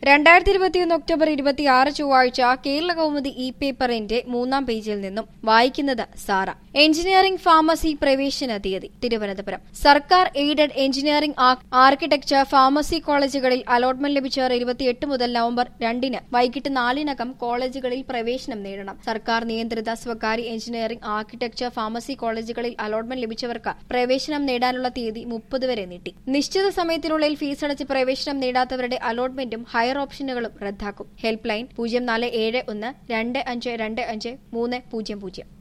രണ്ടായിരത്തി ഇരുപത്തിയൊന്ന് ഒക്ടോബർ ഇരുപത്തിയാറ് ചൊവ്വാഴ്ച കേരള കൗമുദി ഇ പേപ്പറിന്റെ മൂന്നാം പേജിൽ നിന്നും വായിക്കുന്നത് സാറ എഞ്ചിനീയറിംഗ് ഫാർമസി പ്രവേശന തീയതി തിരുവനന്തപുരം സർക്കാർ എയ്ഡഡ് എഞ്ചിനീയറിംഗ് ആർ- ആർക്കിടെക്ചർ ഫാർമസി കോളേജുകളിൽ അലോട്ട്മെന്റ് ലഭിച്ചവർ ഇരുപത്തിയെട്ട് മുതൽ നവംബർ രണ്ടിന് വൈകിട്ട് നാലിനകം കോളേജുകളിൽ പ്രവേശനം നേടണം സർക്കാർ നിയന്ത്രിത സ്വകാര്യ എഞ്ചിനീയറിംഗ് ആർക്കിടെക്ചർ ഫാർമസി കോളേജുകളിൽ അലോട്ട്മെന്റ് ലഭിച്ചവർക്ക് പ്രവേശനം നേടാനുള്ള തീയതി മുപ്പത് വരെ നീട്ടി നിശ്ചിത സമയത്തിനുള്ളിൽ ഫീസ് അടച്ച് പ്രവേശനം നേടാത്തവരുടെ അലോട്ട്മെന്റും ഹയർ ഓപ്ഷനുകളും റദ്ദാക്കും ഹെൽപ്പ് ലൈൻ പൂജ്യം നാല് ഏഴ് ഒന്ന് രണ്ട് അഞ്ച് രണ്ട് അഞ്ച് മൂന്ന് പൂജ്യം പൂജ്യം